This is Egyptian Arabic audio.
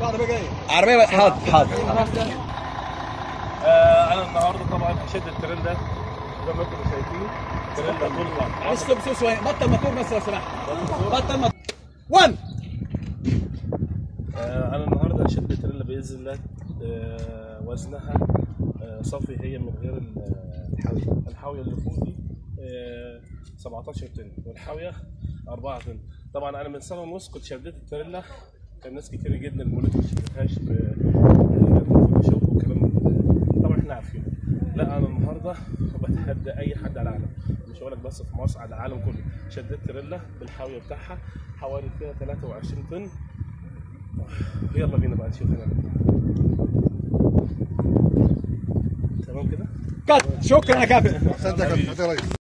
عربيه جايه عربيه حاضر حاضر آه انا النهارده طبعا هشد الترند ده زي ما انتم شايفين الترند ده طول الوقت معلش ستوب ستوب شويه بطل موتور بس لو سمحت بطل موتور 1 آه انا النهارده هشد الترند باذن الله آه وزنها آه صافي هي من غير ال- الحاويه الحاويه اللي فوق دي آه 17 طن والحاويه 4 طن طبعا انا من سنه ونص كنت شديت التريلا كان ناس كتير جدا المولات ما شدتهاش بفوتوشوب والكلام من ده. طبعا احنا عارفين لا انا النهارده بتحدى اي حد على العالم مش هقول لك بس في مصر على العالم كله شديت تريلا بالحاويه بتاعها حوالي فيها 23 طن يلا بينا بقى نشوف هنعمل إيه. تمام كده كات شكرا يا كابتن احسنت يا كابتن ريس